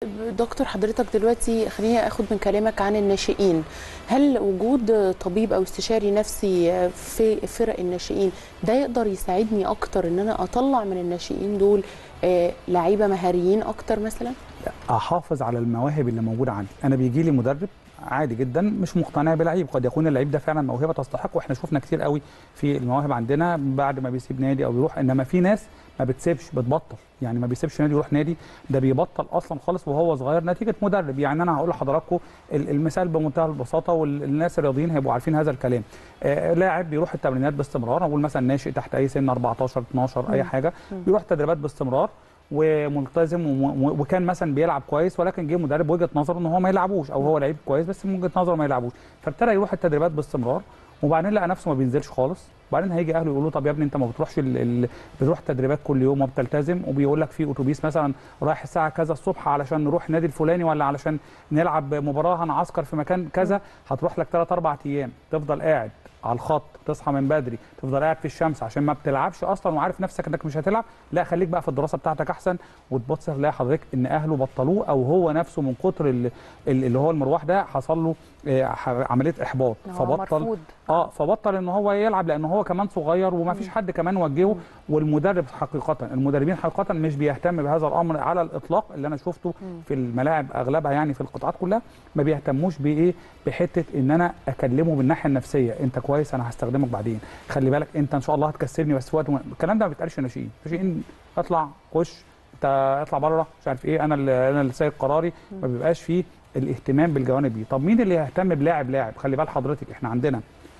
دكتور حضرتك دلوقتي خليني اخد من كلامك عن الناشئين هل وجود طبيب او استشاري نفسي في فرق الناشئين ده يقدر يساعدني اكتر ان انا اطلع من الناشئين دول آه، لعيبه مهاريين اكتر مثلا احافظ على المواهب اللي موجوده عندي انا بيجي لي مدرب عادي جدا مش مقتنع بلعيب قد يكون اللعيب ده فعلا موهبه تستحق واحنا شفنا كتير قوي في المواهب عندنا بعد ما بيسيب نادي او بيروح انما في ناس ما بتسيبش بتبطل يعني ما بيسيبش نادي يروح نادي ده بيبطل اصلا خالص وهو صغير نتيجه مدرب يعني انا هقول لحضراتكم ال- المثال بمنتهى البساطه والناس الرياضيين هيبقوا عارفين هذا الكلام آه لاعب بيروح التمرينات باستمرار اقول مثلا ناشئ تحت اي سن 14 12 اي حاجه بيروح تدريبات باستمرار وملتزم وم- وكان مثلا بيلعب كويس ولكن جه مدرب وجهه نظره ان هو ما يلعبوش او هو لعيب كويس بس من وجهه نظره ما يلعبوش فابتدى يروح التدريبات باستمرار وبعدين لقى نفسه ما بينزلش خالص وبعدين هيجي اهله يقولوا طب يا ابني انت ما بتروحش ال... ال... بتروح تدريبات كل يوم وبتلتزم وبيقول لك في اتوبيس مثلا رايح الساعه كذا الصبح علشان نروح النادي الفلاني ولا علشان نلعب مباراه هنعسكر في مكان كذا هتروح لك 3 4 ايام تفضل قاعد على الخط تصحى من بدري تفضل قاعد في الشمس عشان ما بتلعبش اصلا وعارف نفسك انك مش هتلعب لا خليك بقى في الدراسه بتاعتك احسن وتبص تلاقي حضرتك ان اهله بطلوه او هو نفسه من كتر ال- ال- اللي هو المروح ده حصل له آه، ح- عمليه احباط إن هو فبطل مرفوض. اه فبطل ان هو يلعب لان هو كمان صغير وما فيش حد كمان وجهه والمدرب حقيقه المدربين حقيقه مش بيهتم بهذا الامر على الاطلاق اللي انا شفته في الملاعب اغلبها يعني في القطاعات كلها ما بيهتموش بايه بحته ان انا اكلمه بالناحيه النفسيه انت كويس انا هستخدمك بعدين خلي بالك انت ان شاء الله هتكسبني بس في وقت م... الكلام ده ما بيتقالش ناشئين ناشئين اطلع خش انت اطلع بره مش عارف ايه انا اللي انا اللي سايق قراري ما بيبقاش فيه الاهتمام بالجوانب دي طب مين اللي يهتم بلاعب لاعب خلي بال حضرتك احنا عندنا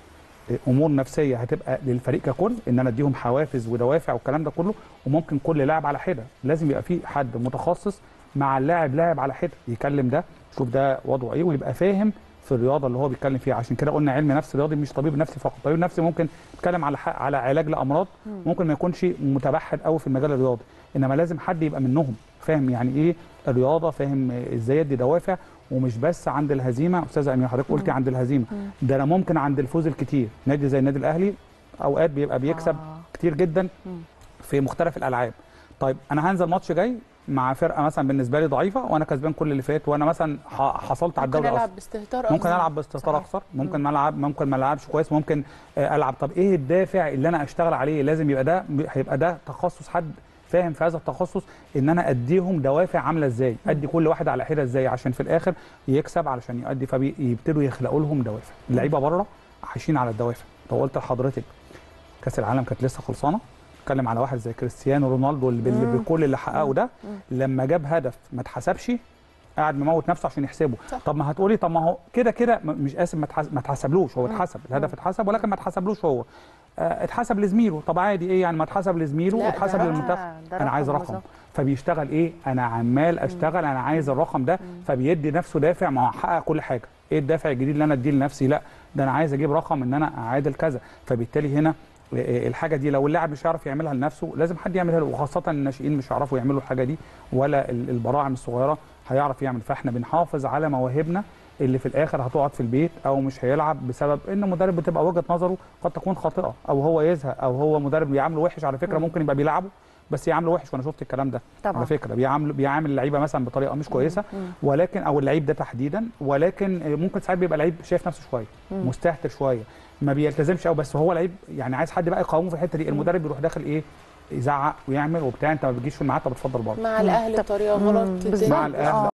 امور نفسيه هتبقى للفريق ككل ان انا اديهم حوافز ودوافع والكلام ده كله وممكن كل لاعب على حده لازم يبقى في حد متخصص مع اللاعب لاعب على حده يكلم ده يشوف ده وضعه ايه ويبقى فاهم في الرياضه اللي هو بيتكلم فيها عشان كده قلنا علم نفس رياضي مش طبيب نفسي فقط طبيب نفسي ممكن يتكلم على ح- على علاج لامراض ممكن ما يكونش متبحر قوي في المجال الرياضي انما لازم حد يبقى منهم فاهم يعني ايه الرياضه فاهم ازاي يدي دوافع ومش بس عند الهزيمه استاذه امير حضرتك قلتي عند الهزيمه ده انا ممكن عند الفوز الكتير نادي زي النادي الاهلي اوقات بيبقى بيكسب آه. كتير جدا في مختلف الالعاب طيب انا هنزل ماتش جاي مع فرقه مثلا بالنسبه لي ضعيفه وانا كسبان كل اللي فات وانا مثلا ح- حصلت على ممكن الدوري العب اصلا باستهتار ممكن أفضل. العب باستهتار صحيح. اخسر ممكن ما العب ممكن ما العبش كويس ممكن آه، العب طب ايه الدافع اللي انا اشتغل عليه لازم يبقى ده هيبقى ده تخصص حد فاهم في هذا التخصص ان انا اديهم دوافع عامله ازاي ادي كل واحد على حده ازاي عشان في الاخر يكسب علشان يؤدي فبيبتدوا يخلقوا لهم دوافع اللعيبه بره عايشين على الدوافع طب قلت لحضرتك كاس العالم كانت لسه خلصانه اتكلم على واحد زي كريستيانو رونالدو اللي بال- بكل اللي حققه ده لما جاب هدف ما اتحسبش قاعد مموت نفسه عشان يحسبه صح. طب ما هتقولي طب ما هو كده كده م- مش اسف ما اتحس- ما اتحسبلوش هو اتحسب الهدف اتحسب ولكن ما اتحسبلوش هو آه، اتحسب لزميله طب عادي ايه يعني ما اتحسب لزميله لا، واتحسب ده- للمنتخب ده انا عايز رقم رقم بالظبط. فبيشتغل ايه انا عمال اشتغل انا عايز الرقم ده فبيدي نفسه دافع ما هو حقق كل حاجه ايه الدافع الجديد اللي انا اديه لنفسي لا ده انا عايز اجيب رقم ان انا اعادل كذا فبالتالي هنا آه، الحاجه دي لو اللاعب مش هيعرف يعملها لنفسه لازم حد يعملها له وخاصه الناشئين مش هيعرفوا يعملوا الحاجه دي ولا ال- البراعم الصغيره هيعرف يعمل فاحنا بنحافظ على مواهبنا اللي في الاخر هتقعد في البيت او مش هيلعب بسبب ان مدرب بتبقى وجهه نظره قد تكون خاطئه او هو يزهق او هو مدرب بيعامله وحش على فكره ممكن يبقى بيلعبه بس يعامله وحش وانا شفت الكلام ده طبعا. على فكره بيعامل بيعامل اللعيبه مثلا بطريقه مش كويسه ولكن او اللعيب ده تحديدا ولكن ممكن ساعات بيبقى لعيب شايف نفسه شويه مستهتر شويه ما بيلتزمش قوي بس هو لعيب يعني عايز حد بقى يقاومه في الحته دي المدرب بيروح داخل ايه يزعق ويعمل وبتاع انت ما بتجيش في الميعاد طب اتفضل بره مع الاهل طب- بطريقه مم، غلط بالظبط. مع الاهل آه.